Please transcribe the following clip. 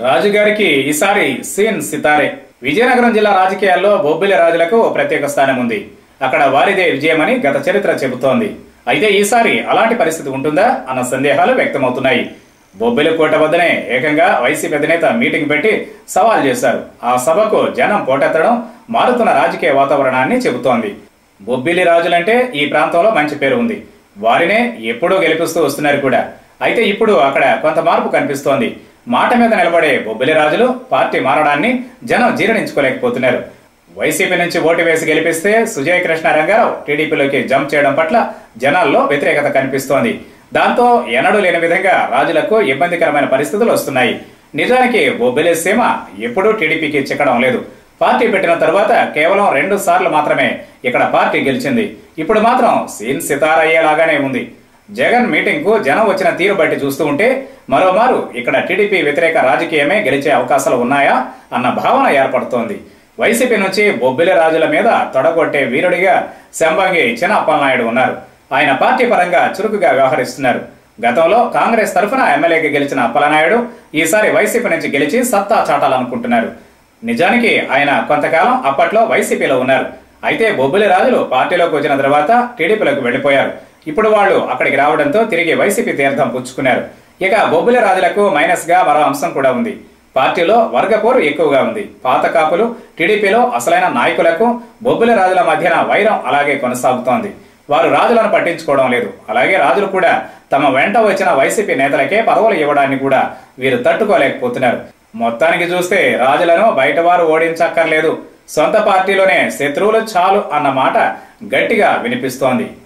రాజుగారికి ఈసారి సీన్ సితారే విజయనగరం జిల్లా రాజకీయాల్లో బొబ్బిలి రాజులకు ఓ ప్రత్యేక స్థానం ఉంది అక్కడ వారిదే విజయమని గత చరిత్ర చెబుతోంది అయితే ఈసారి అలాంటి పరిస్థితి ఉంటుందా అన్న సందేహాలు వ్యక్తమవుతున్నాయి బొబ్బిలి కోట వద్దనే ఏకంగా వైసీపీ అధినేత మీటింగ్ పెట్టి సవాల్ చేశారు ఆ సభకు జనం పోటెత్తడం మారుతున్న రాజకీయ వాతావరణాన్ని చెబుతోంది బొబ్బిలి రాజులంటే ఈ ప్రాంతంలో మంచి పేరు ఉంది వారినే ఎప్పుడూ గెలిపిస్తూ వస్తున్నారు కూడా అయితే ఇప్పుడు అక్కడ కొంత మార్పు కనిపిస్తోంది మాట మీద నిలబడే బొబ్బిలి రాజులు పార్టీ మారడాన్ని జనం జీర్ణించుకోలేకపోతున్నారు వైసీపీ నుంచి ఓటు వేసి గెలిపిస్తే సుజయ్ కృష్ణ రంగారావు టీడీపీలోకి జంప్ చేయడం పట్ల జనాల్లో వ్యతిరేకత కనిపిస్తోంది దాంతో ఎన్నడూ లేని విధంగా రాజులకు ఇబ్బందికరమైన పరిస్థితులు వస్తున్నాయి నిజానికి బొబ్బిలి సీమ ఎప్పుడూ టీడీపీకి చిక్కడం లేదు పార్టీ పెట్టిన తరువాత కేవలం రెండు సార్లు మాత్రమే ఇక్కడ పార్టీ గెలిచింది ఇప్పుడు మాత్రం సీన్ సితార అయ్యేలాగానే ఉంది జగన్ మీటింగ్ కు జనం వచ్చిన తీరు బట్టి చూస్తూ ఉంటే మరోమారు ఇక్కడ టీడీపీ వ్యతిరేక రాజకీయమే గెలిచే అవకాశాలు ఉన్నాయా అన్న భావన ఏర్పడుతోంది వైసీపీ నుంచి బొబ్బిలి రాజుల మీద తొడగొట్టే వీరుడిగా శంబంగి చిన అప్పలనాయుడు ఉన్నారు ఆయన పార్టీ పరంగా చురుకుగా వ్యవహరిస్తున్నారు గతంలో కాంగ్రెస్ తరఫున ఎమ్మెల్యేగా గెలిచిన అప్పలనాయుడు ఈసారి వైసీపీ నుంచి గెలిచి సత్తా చాటాలనుకుంటున్నారు నిజానికి ఆయన కొంతకాలం అప్పట్లో వైసీపీలో ఉన్నారు అయితే బొబ్బిలి రాజులు పార్టీలోకి వచ్చిన తర్వాత టీడీపీలోకి వెళ్లిపోయారు ఇప్పుడు వాళ్ళు అక్కడికి రావడంతో తిరిగి వైసీపీ తీర్థం పుచ్చుకున్నారు ఇక బొబ్బిలి రాజులకు మైనస్ గా మరో అంశం కూడా ఉంది పార్టీలో వర్గపోరు ఎక్కువగా ఉంది పాత కాపులు టీడీపీలో అసలైన నాయకులకు బొబ్బిలి రాజుల మధ్యన వైరం అలాగే కొనసాగుతోంది వారు రాజులను పట్టించుకోవడం లేదు అలాగే రాజులు కూడా తమ వెంట వచ్చిన వైసీపీ నేతలకే పదవులు ఇవ్వడాన్ని కూడా వీరు తట్టుకోలేకపోతున్నారు మొత్తానికి చూస్తే రాజులను బయటవారు ఓడించక్కర్లేదు సొంత పార్టీలోనే శత్రువులు చాలు అన్న మాట గట్టిగా వినిపిస్తోంది